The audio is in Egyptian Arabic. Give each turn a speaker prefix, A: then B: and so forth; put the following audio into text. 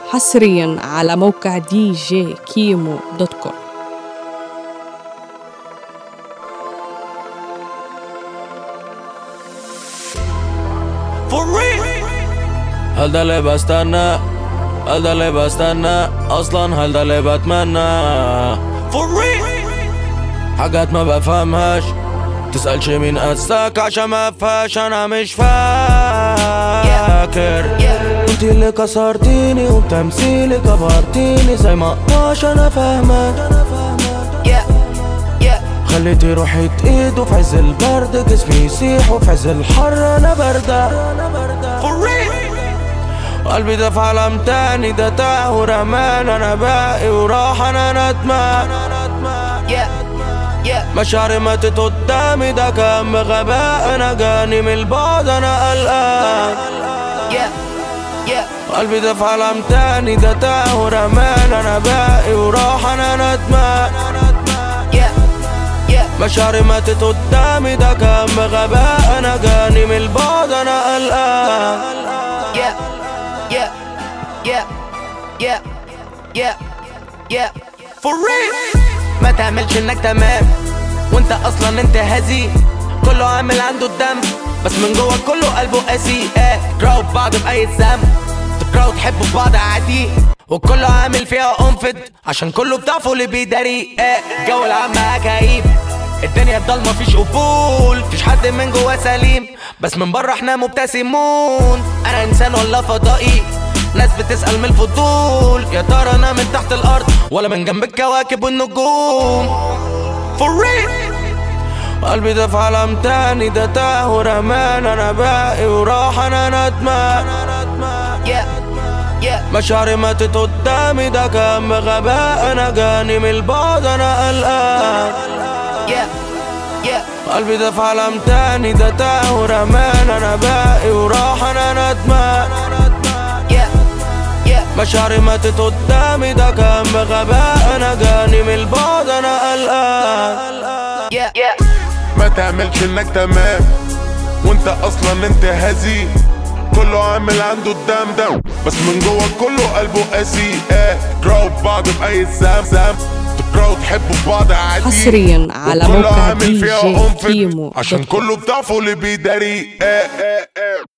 A: حصريا على موقع دي جي كيمو دوت كوم
B: For real هل ده اللي بستنى هل ده اللي بستنى اصلا هل ده اللي بتمنى For real حاجات ما بفهمهاش تسألش مين قساك عشان ما فيهاش انا مش فاكر انت اللي كسرتيني وبتمثيلي كبرتيني زي ما اقدرش انا فاهمك خليتي روحي تقيد وفي عز البرد جسمي يسيح وفي عز الحر انا بردة قلبي ده في عالم تاني ده تاه ورمان انا باقي وراح انا ندمان مشاعري ماتت قدامي ده كان بغباء انا جاني من البعد انا قلقان قلبي ده في عالم تاني ده تاه ورمان انا باقي وراح انا ندمان مشاعري ماتت قدامي ده كان بغباء انا جاني من البعد انا قلقان
C: Yeah, yeah, yeah, yeah, yeah, yeah.
B: For real
C: ما تعملش انك تمام وانت اصلا انت هزي كله عامل عنده الدم بس من جوه كله قلبه قاسي اه تكرهوا في بعض باي ذنب تكرهوا تحبوا في بعض عادي وكله عامل فيها قنفد عشان كله بضعفه اللي بيداري اه الجو العام معاك كئيب الدنيا ضلمة مفيش قبول مفيش حد من جواه سليم بس من بره احنا مبتسمون انا انسان ولا فضائي ناس بتسأل من الفضول يا ترى انا من تحت الارض ولا من جنب الكواكب والنجوم
B: For real قلبي ده في عالم تاني ده تاه ورمان انا باقي وراح انا ندمان
C: yeah, yeah.
B: مشاعري ماتت قدامي ده كان بغباء انا جاني من البعد انا قلقان
C: yeah, yeah.
B: قلبي ده في عالم تاني ده تاه ورمان انا باقي وراح انا ندمان
C: Yeah, yeah,
B: مشاعري ماتت قدامي ده كان بغباء انا جاني من البعد انا قلقان
C: yeah, yeah.
D: ما تعملش انك تمام وانت اصلا انت هزي كله عامل عنده الدم ده بس من جوه كله قلبه قاسي اه تكرهوا في بعض باي ذنب ذنب تكرهوا تحبوا في بعض عادي
A: حصرياً على
D: وكله
A: موقع
D: عامل
A: دي
D: فيها
A: جي
D: قنفد
A: كيمو
D: عشان
A: دوت كوم.
D: كله بضعفه اللي بيداري اه اه اه